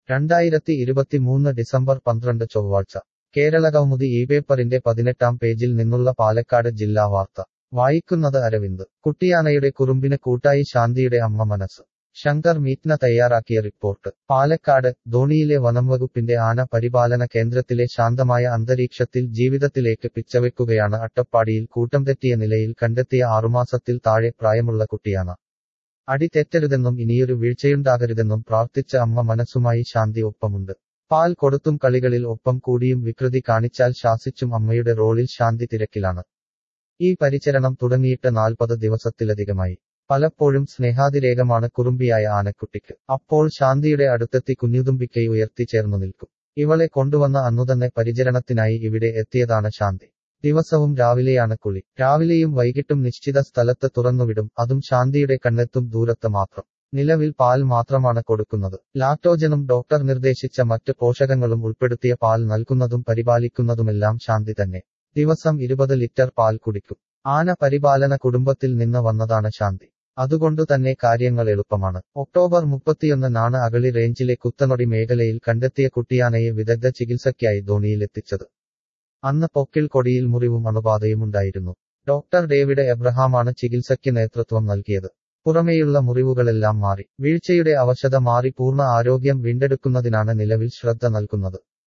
രണ്ടായിരത്തി ഇരുപത്തിമൂന്ന് ഡിസംബർ പന്ത്രണ്ട് ചൊവ്വാഴ്ച കേരളകൗമുദി ഈ പേപ്പറിന്റെ പതിനെട്ടാം പേജിൽ നിന്നുള്ള പാലക്കാട് ജില്ലാ വാർത്ത വായിക്കുന്നത് അരവിന്ദ് കുട്ടിയാനയുടെ കുറുമ്പിന് കൂട്ടായി ശാന്തിയുടെ അമ്മ മനസ്സ് ശങ്കർ മീറ്റ്ന തയ്യാറാക്കിയ റിപ്പോർട്ട് പാലക്കാട് ധോണിയിലെ വനംവകുപ്പിന്റെ ആന പരിപാലന കേന്ദ്രത്തിലെ ശാന്തമായ അന്തരീക്ഷത്തിൽ ജീവിതത്തിലേക്ക് പിച്ചവെക്കുകയാണ് അട്ടപ്പാടിയിൽ കൂട്ടം തെറ്റിയ നിലയിൽ കണ്ടെത്തിയ ആറുമാസത്തിൽ താഴെ പ്രായമുള്ള കുട്ടിയാന അടി തെറ്റരുതെന്നും ഇനിയൊരു വീഴ്ചയുണ്ടാകരുതെന്നും പ്രാർത്ഥിച്ച അമ്മ മനസ്സുമായി ശാന്തി ഒപ്പമുണ്ട് പാൽ കൊടുത്തും കളികളിൽ ഒപ്പം കൂടിയും വികൃതി കാണിച്ചാൽ ശാസിച്ചും അമ്മയുടെ റോളിൽ ശാന്തി തിരക്കിലാണ് ഈ പരിചരണം തുടങ്ങിയിട്ട് നാൽപ്പത് ദിവസത്തിലധികമായി പലപ്പോഴും സ്നേഹാതിരേകമാണ് കുറുമ്പിയായ ആനക്കുട്ടിക്ക് അപ്പോൾ ശാന്തിയുടെ അടുത്തെത്തി കുഞ്ഞുതുമ്പിക്കൈ ഉയർത്തി ചേർന്നു നിൽക്കും ഇവളെ കൊണ്ടുവന്ന അന്നുതന്നെ പരിചരണത്തിനായി ഇവിടെ എത്തിയതാണ് ശാന്തി ദിവസവും രാവിലെയാണ് കുളി രാവിലെയും വൈകിട്ടും നിശ്ചിത സ്ഥലത്ത് തുറന്നുവിടും അതും ശാന്തിയുടെ കണ്ണെത്തും ദൂരത്ത് മാത്രം നിലവിൽ പാൽ മാത്രമാണ് കൊടുക്കുന്നത് ലാക്ടോജനും ഡോക്ടർ നിർദ്ദേശിച്ച മറ്റ് പോഷകങ്ങളും ഉൾപ്പെടുത്തിയ പാൽ നൽകുന്നതും പരിപാലിക്കുന്നതുമെല്ലാം ശാന്തി തന്നെ ദിവസം ഇരുപത് ലിറ്റർ പാൽ കുടിക്കും ആന പരിപാലന കുടുംബത്തിൽ നിന്ന് വന്നതാണ് ശാന്തി അതുകൊണ്ടു തന്നെ കാര്യങ്ങൾ എളുപ്പമാണ് ഒക്ടോബർ മുപ്പത്തിയൊന്നിനാണ് അകളി റേഞ്ചിലെ കുത്തനൊടി മേഖലയിൽ കണ്ടെത്തിയ കുട്ടിയാനയെ വിദഗ്ധ ചികിത്സയ്ക്കായി ധോണിയിലെത്തിച്ചത് അന്ന് പൊക്കിൾ കൊടിയിൽ മുറിവും അണുബാധയും ഉണ്ടായിരുന്നു ഡോക്ടർ ഡേവിഡ് എബ്രഹാമാണ് ചികിത്സയ്ക്ക് നേതൃത്വം നൽകിയത് പുറമേയുള്ള മുറിവുകളെല്ലാം മാറി വീഴ്ചയുടെ അവശത മാറി പൂർണ്ണ ആരോഗ്യം വീണ്ടെടുക്കുന്നതിനാണ് നിലവിൽ ശ്രദ്ധ നൽകുന്നത്